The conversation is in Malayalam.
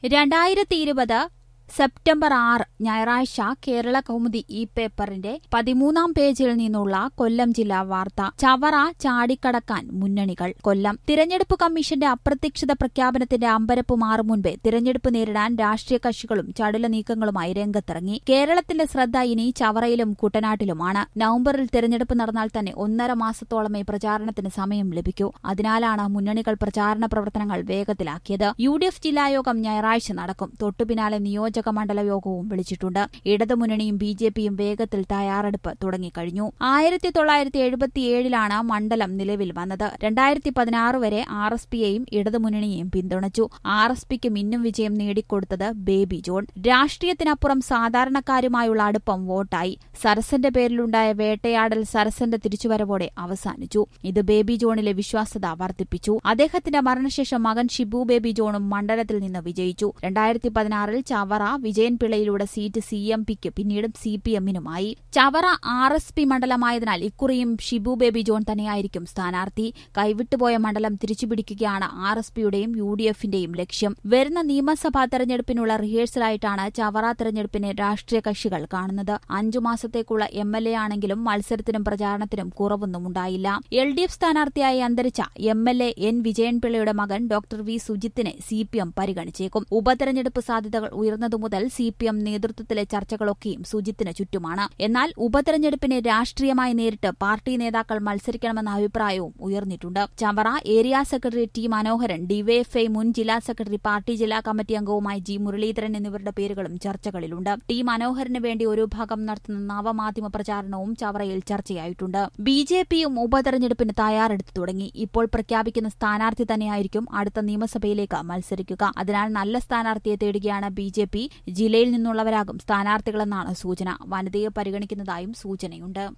രണ്ടായിരത്തി ഇരുപത് സെപ്റ്റംബർ ആറ് ഞായറാഴ്ച കേരള കൗമുദി ഈ പേപ്പറിന്റെ പതിമൂന്നാം പേജിൽ നിന്നുള്ള കൊല്ലം ജില്ലാ വാർത്ത ചവറ ചാടിക്കടക്കാൻ മുന്നണികൾ കൊല്ലം തിരഞ്ഞെടുപ്പ് കമ്മീഷന്റെ അപ്രത്യക്ഷിത പ്രഖ്യാപനത്തിന്റെ അമ്പരപ്പ് മാറും മുൻപേ തിരഞ്ഞെടുപ്പ് നേരിടാൻ രാഷ്ട്രീയ കക്ഷികളും ചടുല നീക്കങ്ങളുമായി രംഗത്തിറങ്ങി കേരളത്തിന്റെ ശ്രദ്ധ ഇനി ചവറയിലും കുട്ടനാട്ടിലുമാണ് നവംബറിൽ തിരഞ്ഞെടുപ്പ് നടന്നാൽ തന്നെ ഒന്നര മാസത്തോളമേ പ്രചാരണത്തിന് സമയം ലഭിക്കൂ അതിനാലാണ് മുന്നണികൾ പ്രചാരണ പ്രവർത്തനങ്ങൾ വേഗത്തിലാക്കിയത് യു ഡി എഫ് ജില്ലായോഗം ഞായറാഴ്ച നടക്കും തൊട്ടുപിന്നാലെ നിയോജക മണ്ഡല യോഗവും വിളിച്ചിട്ടുണ്ട് ഇടതുമുന്നണിയും ബി ജെ പിയും വേഗത്തിൽ തയ്യാറെടുപ്പ് തുടങ്ങിക്കഴിഞ്ഞു ആയിരത്തി തൊള്ളായിരത്തി എഴുപത്തിയേഴിലാണ് മണ്ഡലം നിലവിൽ വന്നത് രണ്ടായിരത്തി പതിനാറ് വരെ ആർ എസ് പിയെയും ഇടതുമുന്നണിയെയും പിന്തുണച്ചു ആർ എസ് പിക്ക് മിന്നും വിജയം നേടിക്കൊടുത്തത് ബേബി ജോൺ രാഷ്ട്രീയത്തിനപ്പുറം സാധാരണക്കാരുമായുള്ള അടുപ്പം വോട്ടായി സരസന്റെ പേരിലുണ്ടായ വേട്ടയാടൽ സരസന്റെ തിരിച്ചുവരവോടെ അവസാനിച്ചു ഇത് ബേബി ജോണിലെ വിശ്വാസ്യത വർദ്ധിപ്പിച്ചു അദ്ദേഹത്തിന്റെ മരണശേഷം മകൻ ഷിബു ബേബി ജോണും മണ്ഡലത്തിൽ നിന്ന് വിജയിച്ചു രണ്ടായിരത്തി പതിനാറിൽ ചവറ വിജയൻ പിള്ളയിലൂടെ സീറ്റ് സി എം പിക്ക് പിന്നീടും സി പി എമ്മിനുമായി ചവറ ആർ എസ് പി മണ്ഡലമായതിനാൽ ഇക്കുറിയും ഷിബു ബേബി ജോൺ തന്നെയായിരിക്കും സ്ഥാനാർത്ഥി കൈവിട്ടുപോയ മണ്ഡലം തിരിച്ചുപിടിക്കുകയാണ് ആർ എസ് പിയുടെയും യു ഡി എഫിന്റെയും ലക്ഷ്യം വരുന്ന നിയമസഭാ തെരഞ്ഞെടുപ്പിനുള്ള റിഹേഴ്സലായിട്ടാണ് ചവറ തെരഞ്ഞെടുപ്പിനെ രാഷ്ട്രീയ കക്ഷികൾ കാണുന്നത് അഞ്ചു മാസത്തേക്കുള്ള എം എൽ എ ആണെങ്കിലും മത്സരത്തിനും പ്രചാരണത്തിനും കുറവൊന്നും ഉണ്ടായില്ല എൽ ഡി എഫ് സ്ഥാനാർത്ഥിയായി അന്തരിച്ച എം എൽ എ എൻ വിജയൻപിള്ളയുടെ മകൻ ഡോക്ടർ വി സുജിത്തിനെ സി പി എം പരിഗണിച്ചേക്കും ഉപതെരഞ്ഞെടുപ്പ് സാധ്യതകൾ ഉയർന്നതു മുതൽ സി പി എം നേതൃത്വത്തിലെ ചർച്ചകളൊക്കെയും സുജിത്തിന് ചുറ്റുമാണ് എന്നാൽ ഉപതെരഞ്ഞെടുപ്പിനെ രാഷ്ട്രീയമായി നേരിട്ട് പാർട്ടി നേതാക്കൾ മത്സരിക്കണമെന്ന അഭിപ്രായവും ഉയർന്നിട്ടുണ്ട് Chavara area secretary T Manoharan DYFI മുൻ ജില്ലാ സെക്രട്ടറി പാർട്ടി ജില്ലാ കമ്മിറ്റി അംഗവുമായി ജി മുരളീധരൻ എന്നിവരുടെ പേരുകളും ചർച്ചകളിലുണ്ട് ടി മനോഹരന് വേണ്ടി ഒരു ഭാഗം നടത്തുന്ന നവമാധ്യമ പ്രചാരണവും ചവറയിൽ ചർച്ചയായിട്ടുണ്ട് ബി ജെ പിയും ഉപതെരഞ്ഞെടുപ്പിന് തയ്യാറെടുത്തു തുടങ്ങി ഇപ്പോൾ പ്രഖ്യാപിക്കുന്ന സ്ഥാനാർത്ഥി തന്നെയായിരിക്കും അടുത്ത നിയമസഭയിലേക്ക് മത്സരിക്കുക അതിനാൽ നല്ല സ്ഥാനാർത്ഥിയെ തേടുകയാണ് ബി ജെ പി ജില്ലയിൽ നിന്നുള്ളവരാകും സ്ഥാനാർത്ഥികളെന്നാണ് സൂചന വനിതയെ പരിഗണിക്കുന്നതായും സൂചനയുണ്ട്